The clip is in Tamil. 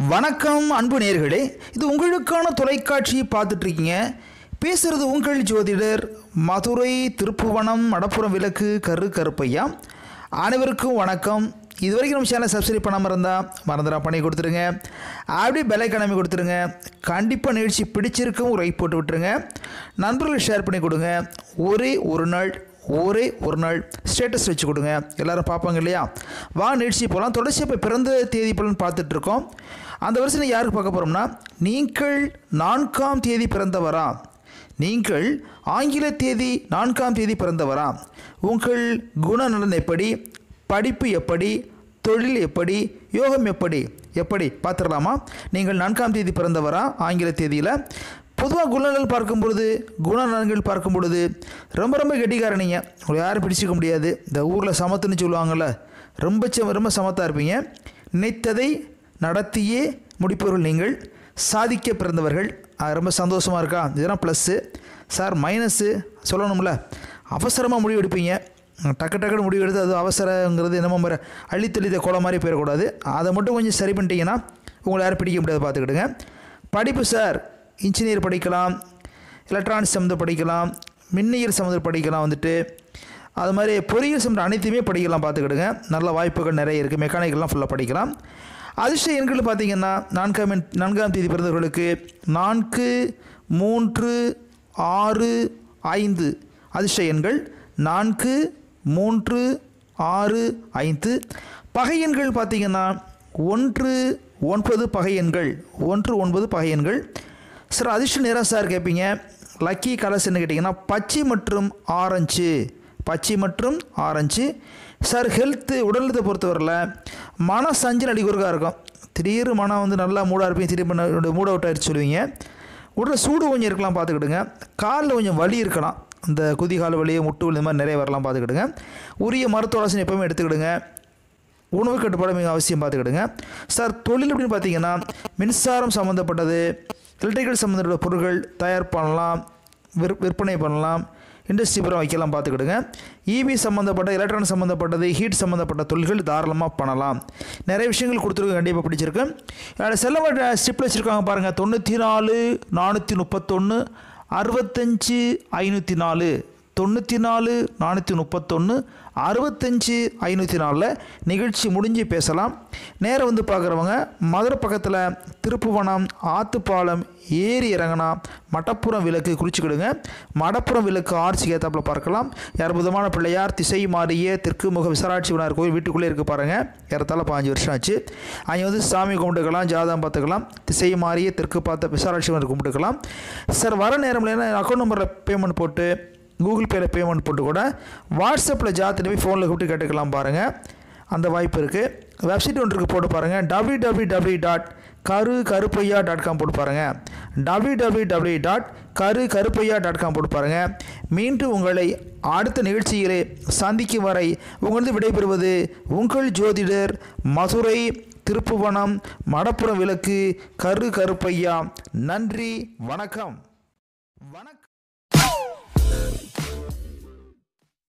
வணக்கம் அன்பு நேர்களே இது உங்களுக்கான தொலைக்காட்சி பார்த்துட்ருக்கீங்க பேசுகிறது உங்கள் ஜோதிடர் மதுரை திருப்புவனம் மடப்புறம் விளக்கு கரு கருப்பையா அனைவருக்கும் வணக்கம் இது வரைக்கும் நம்ம சேனலை சப்ஸ்கிரைப் பண்ணாமல் இருந்தால் மறந்துடா பண்ணி கொடுத்துருங்க அப்படியே பெலை கிளம்பி கொடுத்துருங்க கண்டிப்பாக நிகழ்ச்சி பிடிச்சிருக்கும் ஒரு ரைட் போட்டு விட்டுருங்க நண்பர்களுக்கு ஷேர் பண்ணி கொடுங்க ஒரே ஒரு நாள் ஒரே ஒரு நாள் ஸ்டேட்டஸ் வச்சு கொடுங்க எல்லாரும் பார்ப்பாங்க இல்லையா வா நிகழ்ச்சி போகலாம் தொடர்ச்சியாக இப்போ பிறந்த தேதி பலன் பார்த்துட்ருக்கோம் அந்த வருஷம் யாருக்கு பார்க்க போகிறோம்னா நீங்கள் நான்காம் தேதி பிறந்தவரா நீங்கள் ஆங்கில தேதி நான்காம் தேதி பிறந்தவரா உங்கள் குணநலன் எப்படி படிப்பு எப்படி தொழில் எப்படி யோகம் எப்படி எப்படி பார்த்துடலாமா நீங்கள் நான்காம் தேதி பிறந்தவரா ஆங்கில தேதியில் பொதுவாக குணங்கள் பார்க்கும் பொழுது குணநலன்கள் பார்க்கும் பொழுது ரொம்ப ரொம்ப கெட்டிக்காரனிங்க உங்களை யாரும் பிடிச்சிக்க முடியாது இந்த ஊரில் சமத்துன்னு சொல்லுவாங்கள்ல ரொம்ப ச- ரொம்ப சமத்தாக இருப்பீங்க நினைத்ததை நடத்தியே முடிப்பவர்கள் நீங்கள் சாதிக்க பிறந்தவர்கள் அது ரொம்ப சந்தோஷமாக இருக்கா இதெல்லாம் ப்ளஸ்ஸு சார் மைனஸ்ஸு சொல்லணும்ல அவசரமாக முடிவு எடுப்பீங்க டக்கு டக்குன்னு முடிவு எடுத்து அது அவசரங்கிறது என்னமோ மாதிரி அள்ளித்தள்ளித்த கோலம் மாதிரி போயிடக்கூடாது அதை மட்டும் கொஞ்சம் சரி பண்ணிட்டீங்கன்னா உங்களை யாரும் பிடிக்க முடியாது பார்த்துக்கிடுங்க படிப்பு சார் இன்ஜினியர் படிக்கலாம் எலக்ட்ரானிக்ஸ் சம்மந்தம் படிக்கலாம் மின்னியல் சம்மந்தம் படிக்கலாம் வந்துட்டு அது மாதிரி பொறியியல் சம்மந்தம் அனைத்தையுமே படிக்கலாம் பார்த்துக்கிடுங்க நல்ல வாய்ப்புகள் நிறைய இருக்குது மெக்கானிக்கெல்லாம் ஃபுல்லாக படிக்கலாம் அதிர்ஷ்ட எண்கள் பார்த்தீங்கன்னா நான்காம் எண் நான்காம் தேதி பிறந்தவர்களுக்கு நான்கு மூன்று ஆறு ஐந்து அதிர்ஷ்ட எண்கள் நான்கு மூன்று ஆறு ஐந்து பகை எண்கள் பார்த்தீங்கன்னா ஒன்று ஒன்பது பகை எண்கள் ஒன்று ஒன்பது பகை எண்கள் சார் அதிர்ஷ்ட நிறம் சார் கேட்பீங்க லக்கி கலர்ஸ் என்ன கேட்டிங்கன்னா பச்சை மற்றும் ஆரஞ்சு பச்சை மற்றும் ஆரஞ்சு சார் ஹெல்த்து உடல்நலத்தை பொறுத்தவரையில் மன சஞ்சல் அடிக்குறக்காக இருக்கும் திடீர் மனம் வந்து நல்லா மூடாக இருப்பீங்க திடீர் மூட் அவுட் ஆகிடுச்சு சொல்லுவீங்க உடல் சூடு கொஞ்சம் இருக்கலாம் பார்த்துக்கிடுங்க காலில் கொஞ்சம் வலி இருக்கலாம் இந்த குதிகால் வலி முட்டு வலி இந்த மாதிரி நிறைய வரலாம் பார்த்துக்கிடுங்க உரிய மருத்துவ ஆலோசனை எப்பவுமே எடுத்துக்கிடுங்க உணவு கட்டுப்பாடு மிக அவசியம் பார்த்துக்கிடுங்க சார் தொழில் அப்படின்னு பார்த்தீங்கன்னா மின்சாரம் சம்மந்தப்பட்டது எலக்ட்ரிக்கல் சம்மந்தப்பட்ட பொருட்கள் தயார் பண்ணலாம் விற் விற்பனை பண்ணலாம் இண்டஸ்ட்ரி புறம் வைக்கலாம் பார்த்துக்கிடுங்க இவி சம்மந்தப்பட்ட எலக்ட்ரானிக் சம்மந்தப்பட்டது ஹீட் சம்மந்தப்பட்ட தொழில்கள் தாராளமாக பண்ணலாம் நிறைய விஷயங்கள் கொடுத்துருக்கு கண்டிப்பாக பிடிச்சிருக்கு அதில் செல்ல ஸ்டிப்பில் வச்சுருக்காங்க பாருங்கள் தொண்ணூற்றி நாலு நானூற்றி முப்பத்தொன்று அறுபத்தஞ்சு ஐநூற்றி நாலு தொண்ணூற்றி நாலு நானூற்றி முப்பத்தொன்று அறுபத்தஞ்சு ஐநூற்றி நாலில் நிகழ்ச்சி முடிஞ்சு பேசலாம் நேரம் வந்து பார்க்குறவங்க மதுரை பக்கத்தில் திருப்புவனம் ஆத்துப்பாலம் ஏரி இறங்கினா மடப்புறம் விளக்கு குறிச்சிக்கிடுங்க மடப்புறம் விளக்கு ஆர்ச்சிக்கு ஏத்தாப்புல பார்க்கலாம் அற்புதமான பிள்ளையார் திசை மாறிய தெற்கு முக விசாராட்சி விநாயகர் கோயில் வீட்டுக்குள்ளே இருக்கு பாருங்கள் ஏறத்தாழ பாஞ்சு வருஷம் ஆச்சு அங்கே வந்து சாமி கும்பிட்டுக்கலாம் ஜாதகம் பார்த்துக்கலாம் திசை மாறிய தெற்கு பார்த்த விசாராட்சி விநாயகர் கும்பிட்டுக்கலாம் சார் வர நேரம்ல என்ன அக்கௌண்ட் நம்பரில் பேமெண்ட் போட்டு கூகுள் பேயில் பேமெண்ட் போட்டு கூட வாட்ஸ்அப்பில் ஜாத்திரை போய் ஃபோனில் கூப்பிட்டு கேட்டுக்கலாம் பாருங்கள் அந்த வாய்ப்பு இருக்குது வெப்சைட் ஒன்று இருக்குது போட்டு பாருங்கள் டபிள்யூ டபிள்யூ டபிள்யூ டாட் கரு கருப்பையா டாட் காம் போட்டு பாருங்கள் டபிள்யூ டபிள்யூ டபிள்யூ டாட் கரு கருப்பையா டாட் காம் போட்டு பாருங்கள் மீண்டும் உங்களை அடுத்த நிகழ்ச்சியிலே சந்திக்கும் வரை உங்களது விடைபெறுவது உங்கள் ஜோதிடர் மதுரை திருப்புவனம் மடப்புறம் விளக்கு கரு கருப்பையா நன்றி வணக்கம் வணக்கம்